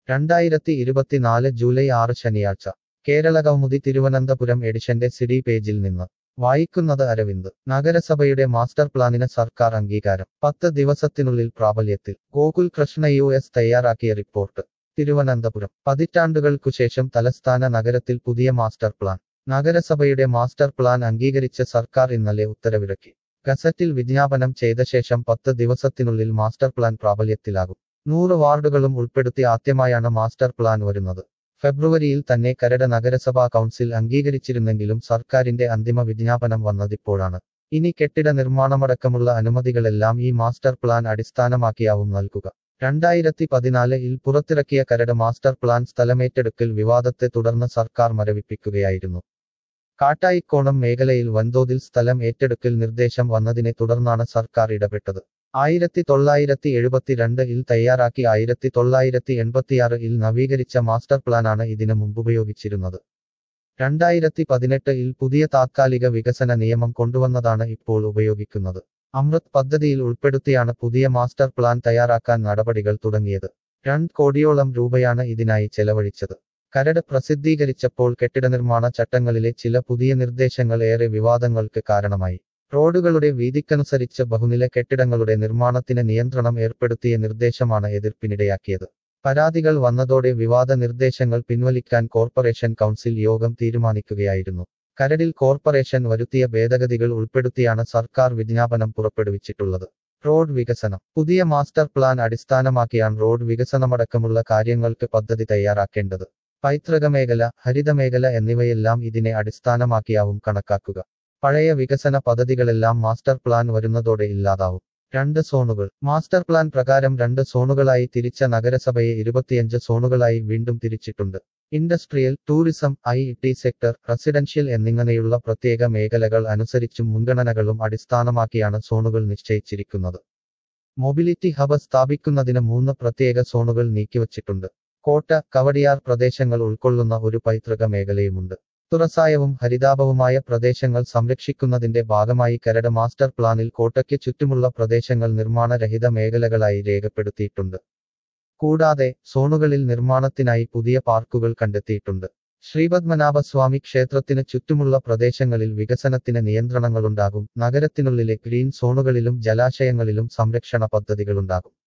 രണ്ടായിരത്തി ഇരുപത്തിനാല് ജൂലൈ ആറ് ശനിയാഴ്ച കേരള കൗമുദി തിരുവനന്തപുരം എഡിഷന്റെ സിഡി പേജിൽ നിന്ന് വായിക്കുന്നത് അരവിന്ദ് നഗരസഭയുടെ മാസ്റ്റർ പ്ലാനിന് സർക്കാർ അംഗീകാരം പത്ത് ദിവസത്തിനുള്ളിൽ പ്രാബല്യത്തിൽ ഗോകുൽ കൃഷ്ണ യു എസ് തയ്യാറാക്കിയ റിപ്പോർട്ട് തിരുവനന്തപുരം പതിറ്റാണ്ടുകൾക്കുശേഷം തലസ്ഥാന നഗരത്തിൽ പുതിയ മാസ്റ്റർ പ്ലാൻ നഗരസഭയുടെ മാസ്റ്റർ പ്ലാൻ അംഗീകരിച്ച് സർക്കാർ ഇന്നലെ ഉത്തരവിറക്കി ഗസറ്റിൽ വിജ്ഞാപനം ചെയ്ത ശേഷം പത്ത് ദിവസത്തിനുള്ളിൽ മാസ്റ്റർ പ്ലാൻ പ്രാബല്യത്തിലാകും നൂറ് വാർഡുകളും ഉൾപ്പെടുത്തി ആദ്യമായാണ് മാസ്റ്റർ പ്ലാൻ വരുന്നത് ഫെബ്രുവരിയിൽ തന്നെ കരട് നഗരസഭാ കൗൺസിൽ അംഗീകരിച്ചിരുന്നെങ്കിലും സർക്കാരിന്റെ അന്തിമ വിജ്ഞാപനം വന്നതിപ്പോഴാണ് ഇനി കെട്ടിട നിർമ്മാണമടക്കമുള്ള അനുമതികളെല്ലാം ഈ മാസ്റ്റർ പ്ലാൻ അടിസ്ഥാനമാക്കിയാവും നൽകുക രണ്ടായിരത്തി പതിനാലിൽ പുറത്തിറക്കിയ കരട് മാസ്റ്റർ പ്ലാൻ സ്ഥലമേറ്റെടുക്കൽ വിവാദത്തെ തുടർന്ന് സർക്കാർ മരവിപ്പിക്കുകയായിരുന്നു കാട്ടായിക്കോണം മേഖലയിൽ വൻതോതിൽ സ്ഥലം ഏറ്റെടുക്കൽ നിർദ്ദേശം വന്നതിനെ തുടർന്നാണ് സർക്കാർ ഇടപെട്ടത് ആയിരത്തി തൊള്ളായിരത്തി എഴുപത്തിരണ്ടിൽ തയ്യാറാക്കി ആയിരത്തി തൊള്ളായിരത്തി എൺപത്തിയാറിൽ നവീകരിച്ച മാസ്റ്റർ പ്ലാനാണ് ഇതിനു മുമ്പ് ഉപയോഗിച്ചിരുന്നത് രണ്ടായിരത്തി പതിനെട്ടിൽ പുതിയ താത്കാലിക വികസന നിയമം കൊണ്ടുവന്നതാണ് ഇപ്പോൾ ഉപയോഗിക്കുന്നത് അമൃത് പദ്ധതിയിൽ ഉൾപ്പെടുത്തിയാണ് പുതിയ മാസ്റ്റർ പ്ലാൻ തയ്യാറാക്കാൻ നടപടികൾ തുടങ്ങിയത് രണ്ട് കോടിയോളം രൂപയാണ് ഇതിനായി ചെലവഴിച്ചത് കരട് പ്രസിദ്ധീകരിച്ചപ്പോൾ കെട്ടിടനിർമ്മാണ ചട്ടങ്ങളിലെ ചില പുതിയ നിർദ്ദേശങ്ങൾ ഏറെ വിവാദങ്ങൾക്ക് കാരണമായി റോഡുകളുടെ വീതിക്കനുസരിച്ച് ബഹുനില കെട്ടിടങ്ങളുടെ നിർമ്മാണത്തിന് നിയന്ത്രണം ഏർപ്പെടുത്തിയ നിർദ്ദേശമാണ് എതിർപ്പിനിടയാക്കിയത് പരാതികൾ വന്നതോടെ വിവാദ നിർദ്ദേശങ്ങൾ പിൻവലിക്കാൻ കോർപ്പറേഷൻ കൗൺസിൽ യോഗം തീരുമാനിക്കുകയായിരുന്നു കരടിൽ കോർപ്പറേഷൻ വരുത്തിയ ഭേദഗതികൾ ഉൾപ്പെടുത്തിയാണ് സർക്കാർ വിജ്ഞാപനം പുറപ്പെടുവിച്ചിട്ടുള്ളത് റോഡ് വികസനം പുതിയ മാസ്റ്റർ പ്ലാൻ അടിസ്ഥാനമാക്കിയാണ് റോഡ് വികസനമടക്കമുള്ള കാര്യങ്ങൾക്ക് പദ്ധതി തയ്യാറാക്കേണ്ടത് പൈതൃക മേഖല ഹരിതമേഖല എന്നിവയെല്ലാം ഇതിനെ അടിസ്ഥാനമാക്കിയാവും കണക്കാക്കുക പഴയ വികസന പദ്ധതികളെല്ലാം മാസ്റ്റർ പ്ലാൻ വരുന്നതോടെ ഇല്ലാതാവും രണ്ട് സോണുകൾ മാസ്റ്റർ പ്ലാൻ പ്രകാരം രണ്ട് സോണുകളായി തിരിച്ച നഗരസഭയെ ഇരുപത്തിയഞ്ച് സോണുകളായി വീണ്ടും തിരിച്ചിട്ടുണ്ട് industrial tourism I T sector residential എന്നിങ്ങനെയുള്ള പ്രത്യേക മേഖലകൾ അനുസരിച്ചും മുൻഗണനകളും അടിസ്ഥാനമാക്കിയാണ് സോണുകൾ നിശ്ചയിച്ചിരിക്കുന്നത് മൊബിലിറ്റി ഹബ് സ്ഥാപിക്കുന്നതിന് മൂന്ന് പ്രത്യേക സോണുകൾ നീക്കിവച്ചിട്ടുണ്ട് കോട്ട കവടിയാർ പ്രദേശങ്ങൾ ഉൾക്കൊള്ളുന്ന ഒരു പൈതൃക മേഖലയുമുണ്ട് തുറസായവും ഹരിതാപവുമായ പ്രദേശങ്ങൾ സംരക്ഷിക്കുന്നതിന്റെ ഭാഗമായി കരട് മാസ്റ്റർ പ്ലാനിൽ കോട്ടയ്ക്ക് ചുറ്റുമുള്ള പ്രദേശങ്ങൾ നിർമ്മാണരഹിത മേഖലകളായി രേഖപ്പെടുത്തിയിട്ടുണ്ട് കൂടാതെ സോണുകളിൽ നിർമ്മാണത്തിനായി പുതിയ പാർക്കുകൾ കണ്ടെത്തിയിട്ടുണ്ട് ശ്രീപത്മനാഭസ്വാമി ക്ഷേത്രത്തിന് ചുറ്റുമുള്ള പ്രദേശങ്ങളിൽ വികസനത്തിന് നിയന്ത്രണങ്ങളുണ്ടാകും നഗരത്തിനുള്ളിലെ ഗ്രീൻ സോണുകളിലും ജലാശയങ്ങളിലും സംരക്ഷണ പദ്ധതികളുണ്ടാകും